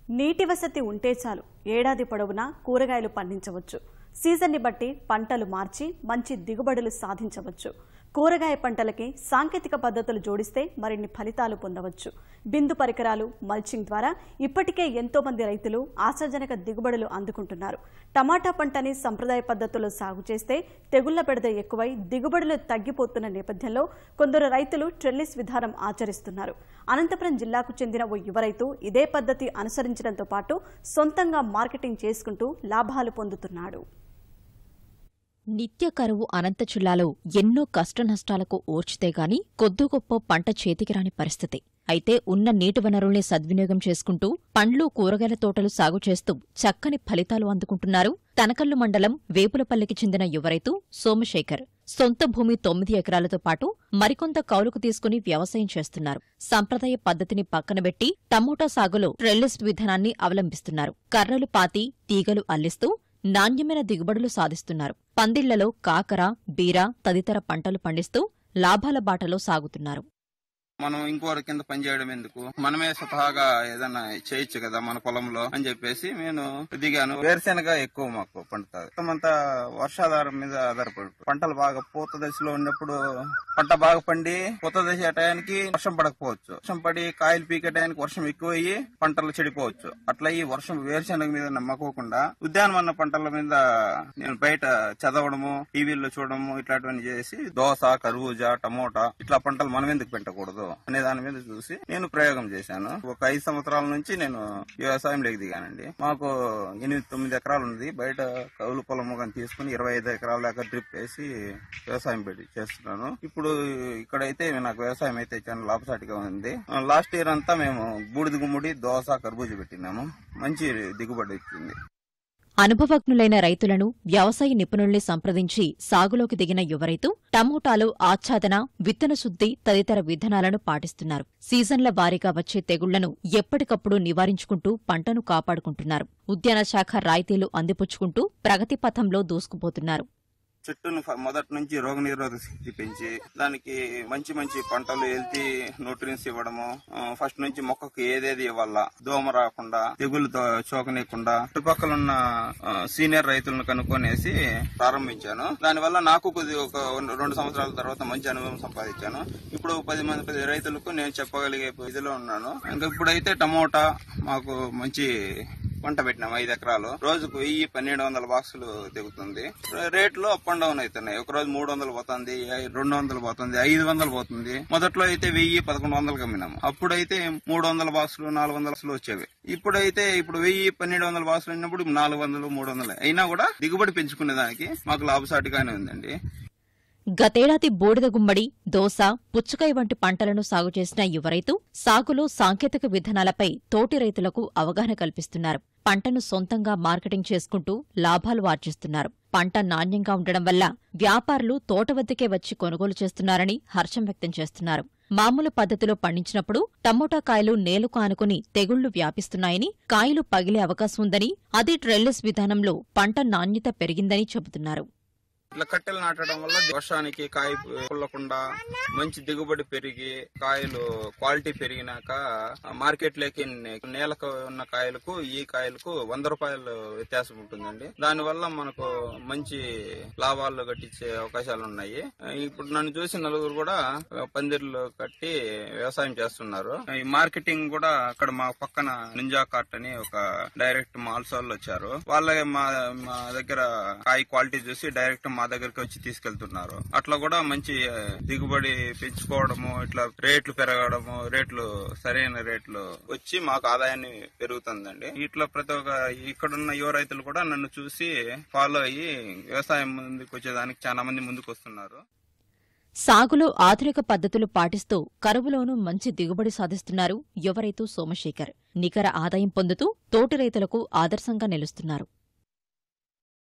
నీటి వసతి ఉంటే చాలు ఏడాది పొడవునా కూరగాయలు పండించవచ్చు సీజన్ని బట్టి పంటలు మార్చి మంచి దిగుబడులు సాధించవచ్చు కూరగాయ పంటలకి సాంకేతిక పద్ధతులు జోడిస్తే మరిన్ని ఫలితాలు పొందవచ్చు బిందు పరికరాలు మల్చింగ్ ద్వారా ఇప్పటికే ఎంతో మంది రైతులు ఆశాజనక దిగుబడులు అందుకుంటున్నారు టమాటా పంటని సంప్రదాయ పద్ధతుల్లో సాగు చేస్తే తెగుళ్ల బెడద ఎక్కువై దిగుబడులు తగ్గిపోతున్న నేపథ్యంలో కొందరు రైతులు ట్రెల్లిస్ విధానం ఆచరిస్తున్నారు అనంతపురం జిల్లాకు చెందిన ఓ యువ రైతు ఇదే పద్ధతి అనుసరించడంతో పాటు సొంతంగా మార్కెటింగ్ చేసుకుంటూ లాభాలు పొందుతున్నాడు నిత్య కరువు అనంత జిల్లాలో ఎన్నో కష్టనష్టాలకు ఓర్చితే గాని కొద్దు గొప్ప పంట చేతికి రాని పరిస్థితి అయితే ఉన్న నీటి వనరుల్ని సద్వినియోగం చేసుకుంటూ పండ్లు కూరగాయల తోటలు సాగు చేస్తూ చక్కని ఫలితాలు అందుకుంటున్నారు తనకల్లు మండలం వేపులపల్లికి చెందిన యువరైతు సోమశేఖర్ సొంత భూమి తొమ్మిది ఎకరాలతో పాటు మరికొంత కౌలుకు తీసుకుని వ్యవసాయం చేస్తున్నారు సంప్రదాయ పద్ధతిని పక్కనబెట్టి టమోటా సాగులో ట్రెల్లిస్ విధానాన్ని అవలంబిస్తున్నారు కర్రలు పాతి తీగలు అల్లిస్తూ నాణ్యమైన దిగుబడులు సాధిస్తున్నారు పందిళ్లలో కాకర బీర తదితర పంటలు పండిస్తూ లాభాల బాటలో సాగుతున్నారు మనం ఇంకోరి కింద పని చేయడం ఎందుకు మనమే స్వతహాగా ఏదైనా చేయొచ్చు కదా మన పొలంలో అని చెప్పేసి నేను దిగాను వేరుశెనగ ఎక్కువ మాకు పండుతుంది మొత్తం అంతా వర్షాధారం మీద ఆధారపడి పంటలు బాగా పూత దశలో ఉన్నప్పుడు పంట బాగా పండి పూత దశ టయానికి వర్షం పడకపోవచ్చు వర్షం పడి కాయలు పీకే టయానికి వర్షం ఎక్కువ అయ్యి పంటలు చెడిపోవచ్చు అట్లా ఈ వర్షం వేరుశెనగ మీద నమ్మకోకుండా ఉద్యానవన పంటల మీద నేను బయట చదవడము టీవీల్లో చూడడము ఇట్లాంటివన్నీ చేసి దోస కర్బూజా టమోటా ఇట్లా పంటలు మనం ఎందుకు పెట్టకూడదు అనే దాని మీద చూసి నేను ప్రయోగం చేశాను ఒక ఐదు సంవత్సరాల నుంచి నేను వ్యవసాయంలోకి దిగానండి మాకు ఎనిమిది తొమ్మిది ఎకరాలు ఉంది బయట కౌలు పొలం కానీ తీసుకుని ఇరవై ఐదు ఎకరాల దాకా డ్రిప్ వేసి వ్యవసాయం పెట్టి చేస్తున్నాను ఇప్పుడు ఇక్కడైతే నాకు వ్యవసాయం అయితే చాలా లాభసాటిగా ఉంది లాస్ట్ ఇయర్ అంతా మేము బూడిద గుమ్ముడి దోస కర్బూజా పెట్టినాము మంచి దిగుబడి వచ్చింది అనుభవజ్ఞులైన రైతులను వ్యవసాయ నిపుణుల్ని సంప్రదించి సాగులోకి దిగిన యువరైతు టమోటాలో ఆచ్ఛాదన విత్తన శుద్ధి తదితర విధానాలను పాటిస్తున్నారు సీజన్ల వారీగా వచ్చే తెగుళ్లను ఎప్పటికప్పుడు నివారించుకుంటూ పంటను కాపాడుకుంటున్నారు ఉద్యాన శాఖ రాయితీలు అందిపుచ్చుకుంటూ ప్రగతి పథంలో దూసుకుపోతున్నారు చెట్టును ఫ- మొదటి నుంచి రోగ నిరోధక శక్తి పెంచి దానికి మంచి మంచి పంటలు హెల్తీ న్యూట్రియన్స్ ఇవ్వడము ఆ, ఫస్ట్ నుంచి మొక్కకు ఏదేది ఇవ్వాలా దోమ రాకుండా తెగులు చోకనీయకుండా చుట్టుపక్కల ఉన్న ఆ, సీనియర్ రైతులను కనుక్కొనేసి ప్రారంభించాను దానివల్ల నాకు కొద్ది ఒక రెండు సంవత్సరాల తర్వాత మంచి అనుభవం సంపాదించాను ఇప్పుడు పది మంది పది రైతులకు నేను చెప్పగలిగే ఇదిలో ఉన్నాను ఇంకా ఇప్పుడైతే టమోటా మాకు మంచి పంట పెట్టినాం ఐదు ఎకరాలు రోజుకు వెయ్యి పన్నెండు వందల బాక్సులు దిగుతుంది రేట్లు అప్ అండ్ డౌన్ అవుతున్నాయి ఒక రోజు మూడు వందలు పోతుంది ఐ- రెండు వందలు పోతుంది ఐదు వందలు పోతుంది మొదట్లో అయితే వెయ్యి పదకొండు వందలు అమ్మినాము అప్పుడైతే మూడు వందల బాక్సులు నాలుగు వందల బాక్సులు వచ్చేవి ఇప్పుడైతే ఇప్పుడు వెయ్యి పన్నెండు వందల బాక్సులు అయినప్పుడు నాలుగు వందలు మూడు వందలు అయినా కూడా దిగుబడి పెంచుకునే దానికి మాకు లాభసాటిగానే ఉందండి గతేడాది బూడిద గుమ్మడి దోస పుచ్చకాయ వంటి పంటలను సాగు చేసిన యువరైతు సాగులో సాంకేతిక విధానాలపై తోటి రైతులకు అవగాహన కల్పిస్తున్నారు పంటను సొంతంగా మార్కెటింగ్ చేసుకుంటూ లాభాలు ఆర్జిస్తున్నారు పంట నాణ్యంగా ఉండడం వల్ల వ్యాపారులు తోట వద్దకే వచ్చి కొనుగోలు చేస్తున్నారని హర్షం వ్యక్తం చేస్తున్నారు మామూలు పద్ధతిలో పండించినప్పుడు టమోటా కాయలు నేలకు ఆనుకుని తెగుళ్లు వ్యాపిస్తున్నాయని కాయలు పగిలే అవకాశం ఉందని అదే ట్రెల్లిస్ విధానంలో పంట నాణ్యత పెరిగిందని చెబుతున్నారు ఇట్లా కట్టెలు నాటడం వల్ల వర్షానికి కాయ పుల్లకుండా మంచి దిగుబడి పెరిగి కాయలు క్వాలిటీ పెరిగినాక మార్కెట్ లోకి నేలకు ఉన్న కాయలకు ఈ కాయలకు వంద రూపాయలు వ్యత్యాసం ఉంటుందండి దానివల్ల మనకు మంచి లాభాలు గట్టించే అవకాశాలు ఉన్నాయి ఇప్పుడు నన్ను చూసి నలుగురు కూడా పందిర్లు కట్టి వ్యవసాయం చేస్తున్నారు ఈ మార్కెటింగ్ కూడా అక్కడ మా పక్కన నింజా కార్ట్ అని ఒక డైరెక్ట్ మాల్స్ వాళ్ళు వచ్చారు వాళ్ళే మా మా దగ్గర కాయ క్వాలిటీ చూసి డైరెక్ట్ మా దగ్గరికి వచ్చి తీసుకెళ్తున్నారు అట్లా కూడా మంచి ఆ, దిగుబడి పెంచుకోవడము ఇట్లా రేట్లు పెరగడము రేట్లు సరైన రేట్లు వచ్చి మాకు ఆదాయాన్ని పెరుగుతుందండి ఇట్లా ప్రతి ఒక్క ఇక్కడున్న యువ రైతులు కూడా నన్ను చూసి ఫాలో అయ్యి వ్యవసాయం ముందుకు వచ్చేదానికి చాలా మంది ముందుకు వస్తున్నారు సాగులో ఆధునిక పద్ధతులు పాటిస్తూ కరువులోనూ మంచి దిగుబడి సాధిస్తున్నారు యువ రైతు సోమశేఖర్ నికర ఆదాయం పొందుతూ తోటి రైతులకు ఆదర్శంగా నిలుస్తున్నారు